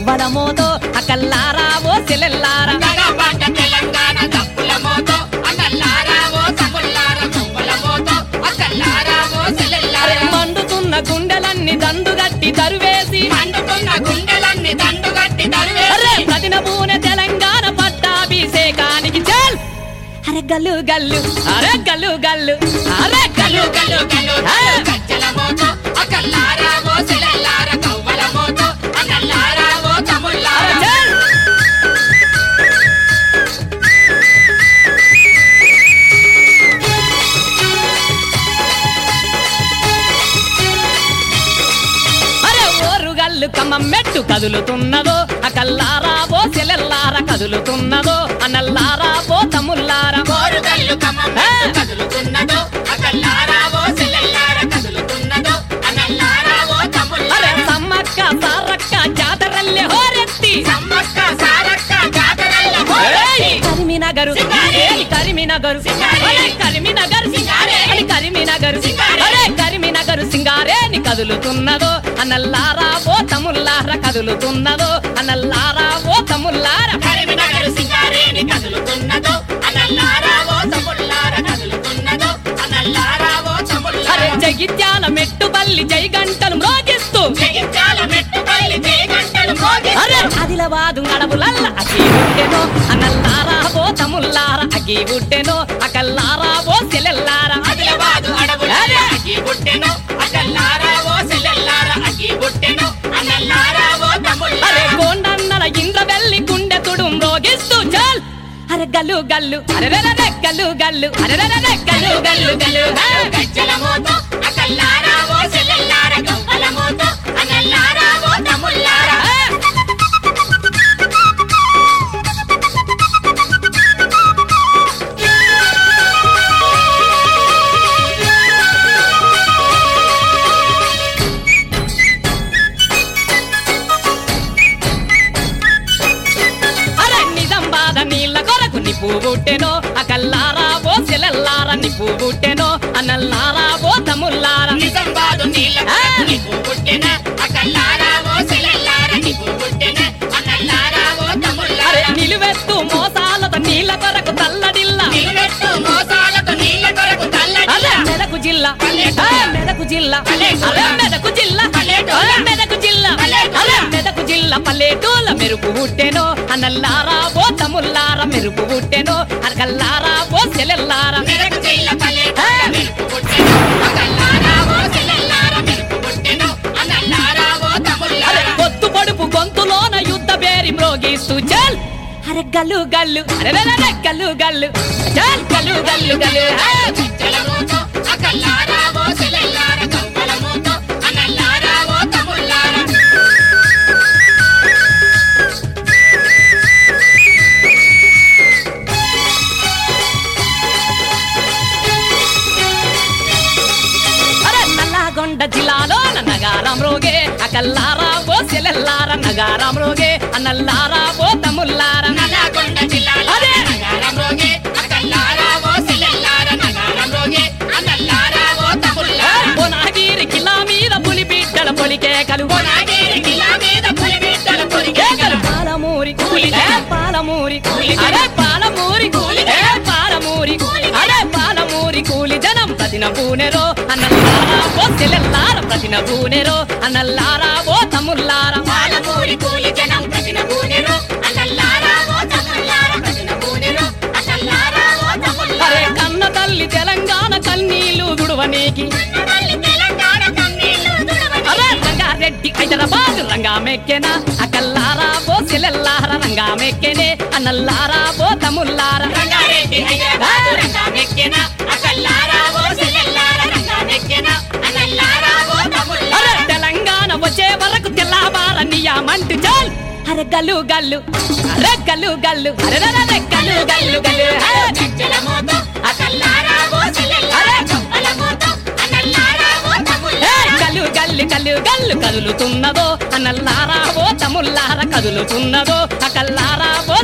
గవ్వల మోతో అకల్లారా ఓ సెలెల్లారా గడపడ్డ తెలంగాణ దప్పుల మోతో అన్నల్లారా ఓ తమ్ముళ్ళారా గువ్వల మోతో అక్కల్లారా ఓ సెల్లెల్లారా మండుతున్న గుండెలన్నీ దండుగట్టి తరువేసి మండుతున్న గుండెలన్నీ దండుగట్టి అరే తరివేసి ప్రతిన పూనె తెలంగాణ పట్టాభిషేకానికి చల్ అరే గల్లు గల్లు అరే గల్లు గల్లు అరే గల్లు గల్లు గల్లు గల్లు ఆ! గల్లు గజ్జల మోతో అక్కల్లారా ఓ సెల్లెల్లారా గవ్వల మోతో అన్నల్లారా ఓ అరే తమ్ముళ్ళారా చల్ అరే ఓరుగల్లు కమ్మ మెట్టు కదులుతున్నదో అకల్లారా ఓ సెలెల్లారా కదులుతున్నదో అన్నల్లారా ఓ తమ్ముల్లారా కోరుగల్లు కమ్మం ఆ! కదులుతున్నదో అక్కల్లారా ఓ సెల్లెల్లారా కదులుతున్నదో అన్నల్లారా ఓ అరే తమ్ముళ్ళారా సమ్మక్క సారక్క జాతరల్లే హోరెత్తి సమ్మక్క సారక్క జాతరల్లో ఏయ్! కరిమినగరు సింగారే! ఏయ్ కరిమినగరు సింగారే! అరే కరిమినగరు సింగారే! అని కరిమినగరు సింగారే! అరే కరిమినగరు సింగారేని కదులుతున్నదో అన్నల్లారా ఓ తమ్ముల్లారా కదులుతున్నదో అన్నల్లారా ఓ తమ్ముల్లారా కరీంనగర్ సింగారేని కదులుతున్నదో అన్నల్లారా ఓ తమ్ముళ్ళారా కదులుతున్నదో అన్నల్లారా ఓ అరే తమ్ముళ్ళారా జగిత్యాల మెట్టుపల్లి జై గంటలు మ్రోగిస్తూ జగిత్యాల మెట్టుపల్లి జయగంటలు అరే మోగిస్తూ ఆదిలాబాదు నడవులల్ల అగి ఉట్టెనో అన్నల్లారా ఓ తమ్ముల్లారా అగి ఉట్టెనో అకల్లారా ఓ సెలెల్లారా ఆదిలాబాదు అడవుల అరే! అగ్గి బుట్టెను అక్కల్లారా ఓ సెల్లెల్లారా అగ్గి బుట్టెను అన్నల్లారా ఓ అరే తమ్ముళ్ళారా కొండన్నల ఇంద్ర వెళ్ళి గుండె తుడు మ్రోగిస్తూ చాల్ అరే గల్లు గల్లు అరే రే రే గల్లు గల్లు అరే రే రే గల్లు గల్లు గల్లు హే! గజ్జల మోతో అక్కల్లారా ఓ సెల్లెల్లారా గవ్వల మోతో అన్నల్లారా ఓ తమ్ముళ్ళారా హే! అరే నిజం బాధ నీళ్ళ కొరకు నిప్పు బుట్టెనో అకల్లారా ఓ సెలల్లారా నిప్పు బుట్టెనో అన్నల్లారా ఓ తమ్ముల్లారా నిజం బాదు నీళ్ళ ఆ! నీకు పుట్టిన అక్కల్లారా ఓ సెల్లెల్లారా నీకు పుట్టిన అన్నల్లారా ఓ అరే తమ్ముళ్ళారా నిలువెత్తు మోసాలతో నీళ్ళ కొరకు తల్లడిల్ల నిలువెత్తు మోసాలతో నీళ్ళ కొరకు అరే తల్లడిల్ల మెదకు జిల్లా పల్లెటూరా. ఆ, మెదకు జిల్లా పల్లెటూరా. అరే మెదకు జిల్లా పల్లెటూరా. అరే మెదకు జిల్లా పల్లెటూరా. అరే మెదకు జిల్లా పల్లెటూల మెరుపు పుట్టెనో అన్నల్లారా ఓ తమ్ముల్లారా మెరుపు పుట్టెనో అరకల్లారా ఓ సెలెల్లారా మెదకు జిల్ల ఆ! పల్లెటూర మెరుపు పుట్టిన అక్కల్లారా ఓ సెల్లెల్లారా మెరుపు పుట్టిన అన్నల్లారా ఓ అరే తమ్ముళ్ళారా పొత్తు పొడుపు గొంతులోన యుద్ధ బేరి మ్రోగిస్తూ చల్ అరే గల్లు గల్లు అరే రే రే గల్లు గల్లు చల్ గల్లు గల్లు గల్లు హే! గజ్జల మోతో అక్కల్లారా ఓ సెల్లెల్లారా గవ్వల మోతో అన్నల్లారా ఓ తమ్ముళ్ళారా అరే నల్లగొండ జిల్లాలో నగారం రోగే అకల్లారా ఓ సెలెల్లారా నగారం రోగే అన్నల్లారా ఓ తమ్ముల్లారా నల్లగొండ జిల్లాలో అదే. నగారం రోగే అక్కల్లారా ఓ సెల్లెల్లారా నగారం రోగే అన్నల్లారా ఓ తమ్ముళ్ళారా బొనాగిరి కిలా మీద పులి బిడ్డల పొలికేకలు కొనాగేరి కిలా మీద పులి బిడ్డల కేకలు పొరిగేకలు పాలమూరి కూలి ఏ పాలమూరి కూలి అరే పాలమూరి కూలి ఏ పాలమూరి కూలి అరే పాలమూరి కూలి జనం ప్రతిన పూనెరో అన్నల్లారా ఓ సెలెల్లారా ప్రతిన పూనెరో అన్నల్లారా ఓ తమ్ముల్లారా పాలమూరి కూలి జనం ప్రతిన బూనెరు అన్నల్లారా ఓ తమ్ముళ్ళారా ప్రతిన బూనెరు అన్నల్లారా ఓ అరే తమ్ముళ్ళారా కన్న తల్లి తెలంగాణ కన్నీళ్లు దుడువనీకి కన్నమల్లి తెలంగాణ కన్నీళ్లు తుడవని. అరే రంగారెడ్డి హైదరాబాద్ రంగామెక్కెనా అకల్లారా ఓ సెలెల్లారా రంగామెక్కెనే అన్నల్లారా ఓ తమ్ముల్లారా రంగారెడ్డి హైదరాబాద్ రంగామెక్కెన అక్కల్లారా ఓ సెల్లెల్లారా రంగామెక్కెన అన్నల్లారా ఓ అరే తమ్ముళ్ళారా తెలంగాణ వచ్చే వరకు తెల్లవార నియామంటు చాల్ అరే గల్లు గల్లు అరే గల్లు గల్లు అరే రే, రే, రే, గల్లు గల్లు గల్లు హే! గజ్జల మోతో అక్కల్లారా ఓ సెల్లెల్లారా గొప్పల మోతో అన్నల్లారా ఓ హే! తమ్ముళ్ళారా గల్లు గల్లు గల్లు గల్లు కదులుతున్నదో అన్నల్లారా ఓ తమ్ముల్లారా కదులుతున్నదో అకల్లారా ఓ